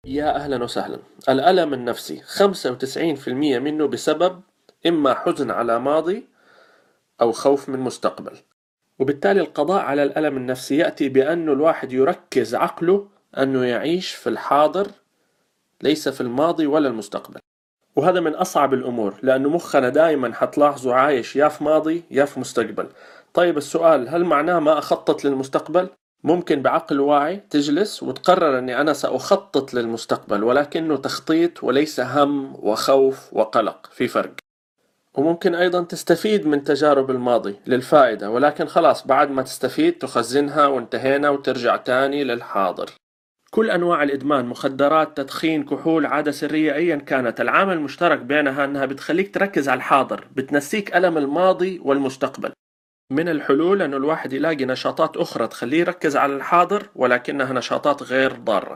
يا أهلا وسهلا الألم النفسي 95% منه بسبب إما حزن على ماضي أو خوف من مستقبل وبالتالي القضاء على الألم النفسي يأتي بأنه الواحد يركز عقله أنه يعيش في الحاضر ليس في الماضي ولا المستقبل وهذا من أصعب الأمور لأنه مخنا دائما حتلاحظوا عايش يا في ماضي يا في مستقبل طيب السؤال هل معناه ما أخطط للمستقبل؟ ممكن بعقل واعي تجلس وتقرر أني أنا سأخطط للمستقبل ولكنه تخطيط وليس هم وخوف وقلق في فرق وممكن أيضا تستفيد من تجارب الماضي للفائدة ولكن خلاص بعد ما تستفيد تخزنها وانتهينا وترجع تاني للحاضر كل أنواع الإدمان مخدرات تدخين كحول عادة سرية أيا كانت العامل المشترك بينها أنها بتخليك تركز على الحاضر بتنسيك ألم الماضي والمستقبل من الحلول أنه الواحد يلاقي نشاطات أخرى تخليه يركز على الحاضر ولكنها نشاطات غير ضارة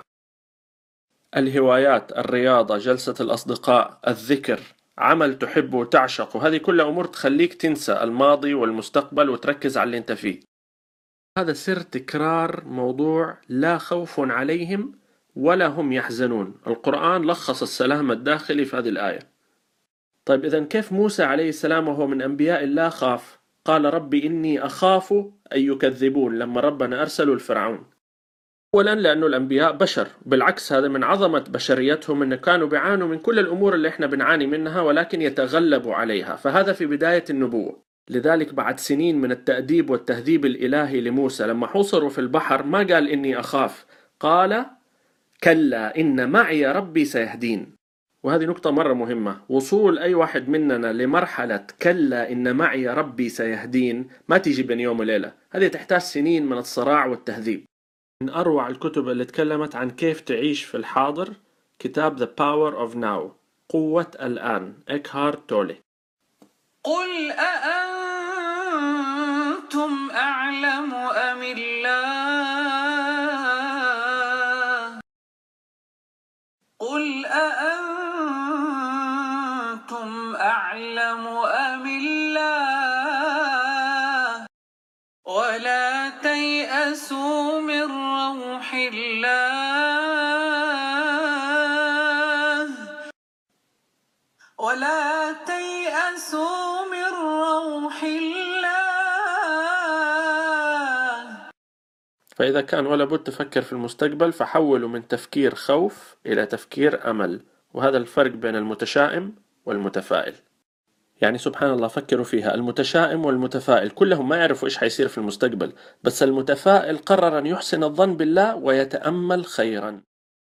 الهوايات الرياضة جلسة الأصدقاء الذكر عمل تحبه وتعشقه هذه كلها أمور تخليك تنسى الماضي والمستقبل وتركز على اللي انت فيه هذا سر تكرار موضوع لا خوف عليهم ولا هم يحزنون القرآن لخص السلام الداخلي في هذه الآية طيب إذا كيف موسى عليه السلام وهو من أنبياء الله خاف قال ربي إني أخاف أن يكذبون لما ربنا أرسلوا الفرعون اولا لانه الانبياء بشر بالعكس هذا من عظمه بشريتهم انه كانوا بيعانوا من كل الامور اللي احنا بنعاني منها ولكن يتغلبوا عليها فهذا في بدايه النبوه لذلك بعد سنين من التأديب والتهذيب الإلهي لموسى لما حوصروا في البحر ما قال إني أخاف قال كلا إن معي ربي سيهدين وهذه نقطة مرة مهمة وصول أي واحد مننا لمرحلة كلا إن معي ربي سيهدين ما تيجي بين يوم وليلة هذه تحتاج سنين من الصراع والتهذيب من أروع الكتب اللي تكلمت عن كيف تعيش في الحاضر كتاب The Power of Now قوة الآن إكهارت تولي قل أأنتم أعلم أم الله قل أأنتم أعلم أم الله ولا تيأسوا من روح الله ولا تيأسوا من روح الله فإذا كان ولا بد تفكر في المستقبل فحوله من تفكير خوف إلى تفكير أمل وهذا الفرق بين المتشائم والمتفائل يعني سبحان الله فكروا فيها المتشائم والمتفائل كلهم ما يعرفوا إيش حيصير في المستقبل بس المتفائل قرر أن يحسن الظن بالله ويتأمل خيرا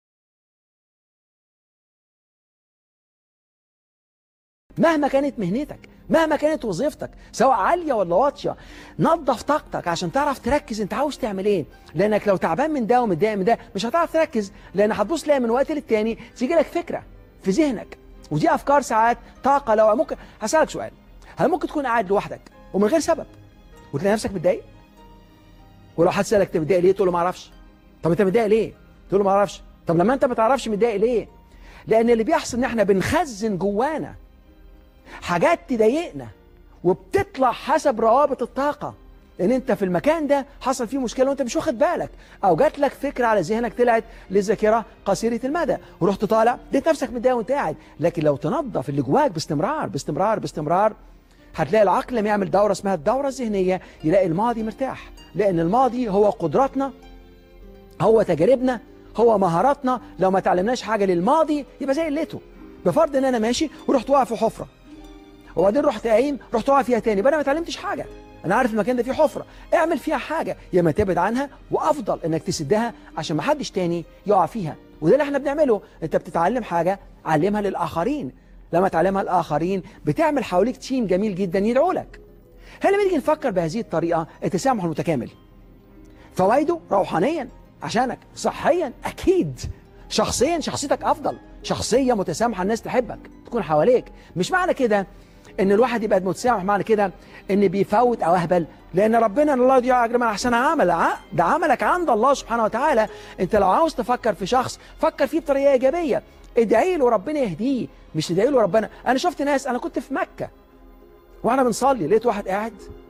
مهما كانت مهنتك مهما كانت وظيفتك سواء عالية ولا واطية نظف طاقتك عشان تعرف تركز انت عاوز تعمل ايه لانك لو تعبان من ده ومتضايق من ده مش هتعرف تركز لان هتبص تلاقي من وقت للتاني تيجي لك فكرة في ذهنك ودي افكار ساعات طاقة لو ممكن هسألك سؤال هل ممكن تكون قاعد لوحدك ومن غير سبب وتلاقي نفسك متضايق ولو حد سألك انت متضايق ليه تقول له ما اعرفش طب انت متضايق ليه تقول له ما اعرفش طب لما انت ما تعرفش متضايق ليه لان اللي بيحصل ان احنا بنخزن جوانا حاجات تضايقنا وبتطلع حسب روابط الطاقة ان انت في المكان ده حصل فيه مشكلة وانت مش واخد بالك او جات لك فكرة على ذهنك طلعت للذاكرة قصيرة المدى ورحت طالع لقيت نفسك متضايق وانت قاعد لكن لو تنظف اللي جواك باستمرار باستمرار باستمرار هتلاقي العقل لما يعمل دورة اسمها الدورة الذهنية يلاقي الماضي مرتاح لان الماضي هو قدراتنا هو تجاربنا هو مهاراتنا لو ما تعلمناش حاجة للماضي يبقى زي قلته بفرض ان انا ماشي ورحت واقع في حفرة وبعدين رحت قايم رحت واقع فيها تاني بقى انا ما اتعلمتش حاجه انا عارف المكان ده فيه حفره اعمل فيها حاجه يا اما تبعد عنها وافضل انك تسدها عشان ما حدش تاني يقع فيها وده اللي احنا بنعمله انت بتتعلم حاجه علمها للاخرين لما تعلمها الاخرين بتعمل حواليك تيم جميل جدا يدعو لك هل لما نيجي نفكر بهذه الطريقه التسامح المتكامل فوائده روحانيا عشانك صحيا اكيد شخصيا شخصيتك افضل شخصيه متسامحه الناس تحبك تكون حواليك مش معنى كده ان الواحد يبقى متسامح معنى كده ان بيفوت او اهبل لان ربنا الله يضيع اجر من احسن عمل ع- ده عملك عند الله سبحانه وتعالى انت لو عاوز تفكر في شخص فكر فيه بطريقه ايجابيه ادعي له ربنا يهديه مش تدعي له ربنا انا شفت ناس انا كنت في مكه واحنا بنصلي لقيت واحد قاعد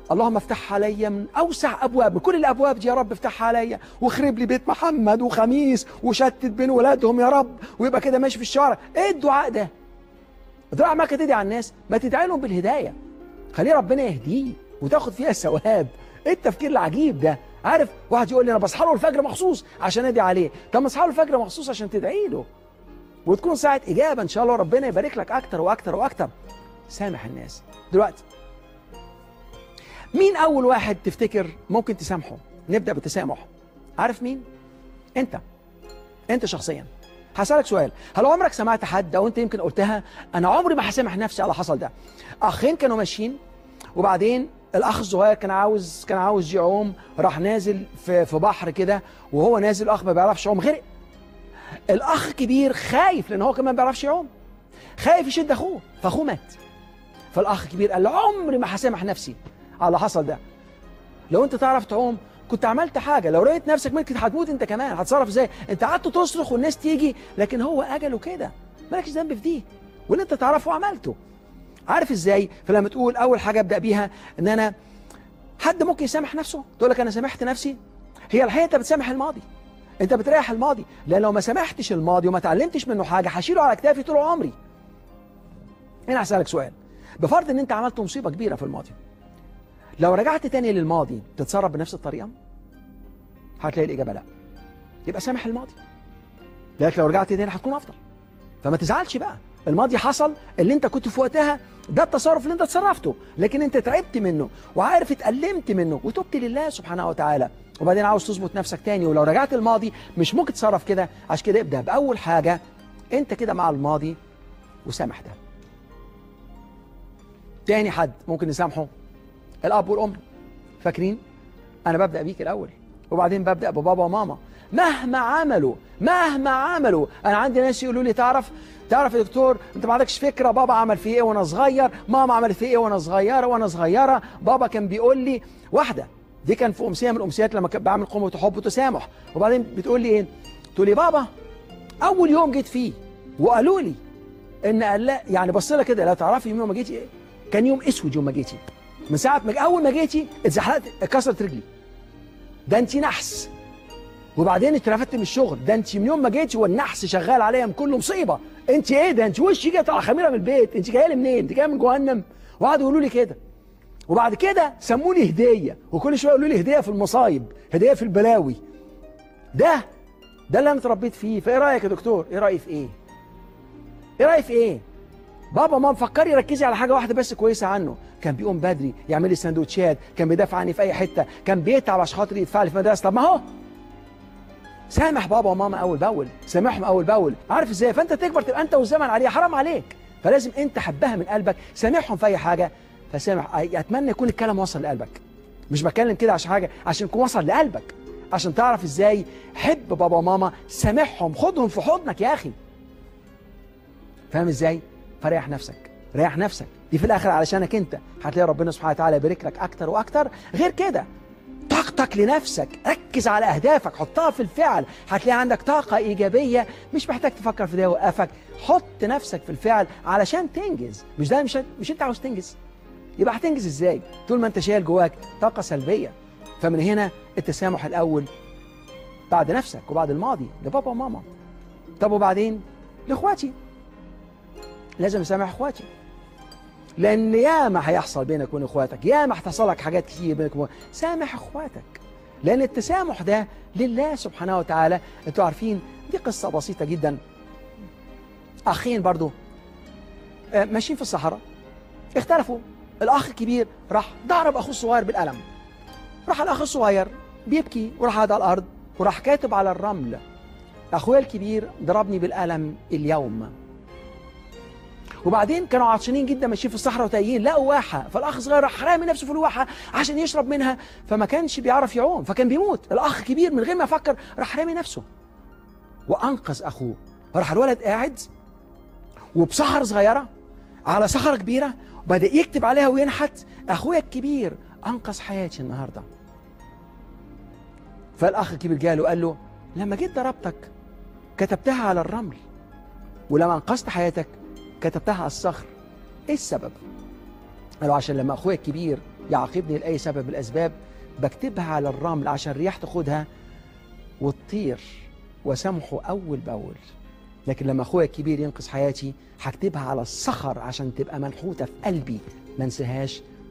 اللهم افتح عليا من اوسع ابواب من كل الابواب دي يا رب افتحها عليا واخرب لي بيت محمد وخميس وشتت بين ولادهم يا رب ويبقى كده ماشي في الشوارع ايه الدعاء ده الدعاء ما تدعي على الناس ما تدعي لهم بالهدايه خليه ربنا يهديه وتاخد فيها الثواب ايه التفكير العجيب ده عارف واحد يقول لي انا بصحى له الفجر مخصوص عشان ادعي عليه طب ما اصحى له الفجر مخصوص عشان تدعي له وتكون ساعه اجابه ان شاء الله ربنا يبارك لك اكتر واكتر واكتر سامح الناس دلوقتي مين اول واحد تفتكر ممكن تسامحه نبدا بالتسامح عارف مين انت انت شخصيا هسألك سؤال هل عمرك سمعت حد او انت يمكن قلتها انا عمري ما هسامح نفسي على حصل ده اخين كانوا ماشيين وبعدين الاخ الصغير كان عاوز كان عاوز يعوم راح نازل في في بحر كده وهو نازل الاخ ما بيعرفش يعوم غرق الاخ الكبير خايف لان هو كمان ما بيعرفش يعوم خايف يشد اخوه فاخوه مات فالاخ الكبير قال له عمري ما هسامح نفسي على اللي حصل ده لو انت تعرف تعوم كنت عملت حاجه لو لقيت نفسك ممكن هتموت انت كمان هتصرف ازاي انت قعدت تصرخ والناس تيجي لكن هو اجله كده مالكش ذنب في دي واللي انت تعرفه عملته عارف ازاي فلما تقول اول حاجه ابدا بيها ان انا حد ممكن يسامح نفسه تقول لك انا سامحت نفسي هي الحقيقه انت بتسامح الماضي انت بتريح الماضي لان لو ما سامحتش الماضي وما اتعلمتش منه حاجه هشيله على كتافي طول عمري هنا هسالك سؤال بفرض ان انت عملت مصيبه كبيره في الماضي لو رجعت تاني للماضي تتصرف بنفس الطريقه هتلاقي الاجابه لا يبقى سامح الماضي لكن لو رجعت تاني هتكون افضل فما تزعلش بقى الماضي حصل اللي انت كنت في وقتها ده التصرف اللي انت تصرفته لكن انت تعبت منه وعارف اتألمت منه وتبت لله سبحانه وتعالى وبعدين عاوز تظبط نفسك تاني ولو رجعت الماضي مش ممكن تتصرف كده عشان كده ابدأ بأول حاجة انت كده مع الماضي وسامح ده تاني حد ممكن نسامحه الأب والأم فاكرين أنا ببدأ بيك الأول وبعدين ببدأ ببابا وماما مهما عملوا مهما عملوا أنا عندي ناس يقولوا لي تعرف تعرف يا دكتور انت ما عندكش فكره بابا عمل فيه ايه وانا صغير ماما عملت فيه ايه وانا صغيره وانا صغيره بابا كان بيقول لي واحده دي كان في امسيه من الامسيات لما كنت بعمل قوه حب وتسامح وبعدين بتقول لي ايه تقول لي بابا اول يوم جيت فيه وقالوا لي ان قال لا يعني بص لها كده لو تعرفي يوم ما جيتي ايه كان يوم اسود يوم ما جيتي من ساعه ما اول ما جيتي اتزحلقت اتكسرت رجلي ده انت نحس وبعدين اترفدت من الشغل ده انت من يوم ما جيتي والنحس شغال عليا من كل مصيبه انت ايه ده انت وشي جايه طالعه خميره من البيت انت جايه لي منين انت جايه من جهنم وقعدوا يقولوا لي كده وبعد كده سموني هديه وكل شويه يقولوا لي هديه في المصايب هديه في البلاوي ده ده اللي انا اتربيت فيه فايه رايك يا دكتور ايه رايي في ايه ايه رايي في ايه بابا ماما فكري ركزي على حاجه واحده بس كويسه عنه كان بيقوم بدري يعمل لي سندوتشات كان بيدافع عني في اي حته كان بيتعب عشان خاطر يدفع لي في مدرسه طب ما هو سامح بابا وماما اول باول سامحهم اول باول عارف ازاي فانت تكبر تبقى انت والزمن عليها حرام عليك فلازم انت حبها من قلبك سامحهم في اي حاجه فسامح اتمنى يكون الكلام وصل لقلبك مش بتكلم كده عشان حاجه عشان يكون وصل لقلبك عشان تعرف ازاي حب بابا وماما سامحهم خدهم في حضنك يا اخي فاهم ازاي فريح نفسك ريح نفسك دي في الاخر علشانك انت هتلاقي ربنا سبحانه وتعالى يبارك لك اكتر واكتر غير كده طاقتك لنفسك ركز على اهدافك حطها في الفعل هتلاقي عندك طاقة ايجابية مش محتاج تفكر في ده يوقفك حط نفسك في الفعل علشان تنجز مش ده مش مش انت عاوز تنجز يبقى هتنجز ازاي طول ما انت شايل جواك طاقة سلبية فمن هنا التسامح الاول بعد نفسك وبعد الماضي لبابا وماما طب وبعدين لاخواتي لازم اسامح اخواتي لان ياما هيحصل بينك وبين اخواتك ياما هتحصل لك حاجات كتير بينك وبين سامح اخواتك لان التسامح ده لله سبحانه وتعالى انتوا عارفين دي قصه بسيطه جدا اخين برضو آه، ماشيين في الصحراء اختلفوا الاخ الكبير راح ضرب اخوه الصغير بالقلم راح الاخ الصغير بيبكي وراح قاعد على الارض وراح كاتب على الرمل اخويا الكبير ضربني بالقلم اليوم وبعدين كانوا عطشانين جدا ماشيين في الصحراء وتايهين لقوا واحه فالاخ الصغير راح رامي نفسه في الواحه عشان يشرب منها فما كانش بيعرف يعوم فكان بيموت الاخ كبير من غير ما يفكر راح رامي نفسه وانقذ اخوه راح الولد قاعد وبصخره صغيره على صخره كبيره وبدا يكتب عليها وينحت اخويا الكبير انقذ حياتي النهارده فالاخ الكبير جاله وقال له لما جيت ضربتك كتبتها على الرمل ولما انقذت حياتك كتبتها على الصخر ايه السبب قالوا عشان لما اخويا الكبير يعاقبني لاي سبب من الاسباب بكتبها على الرمل عشان الرياح تاخدها وتطير وسامحه اول باول لكن لما اخويا الكبير ينقذ حياتي هكتبها على الصخر عشان تبقى منحوته في قلبي ما انساهاش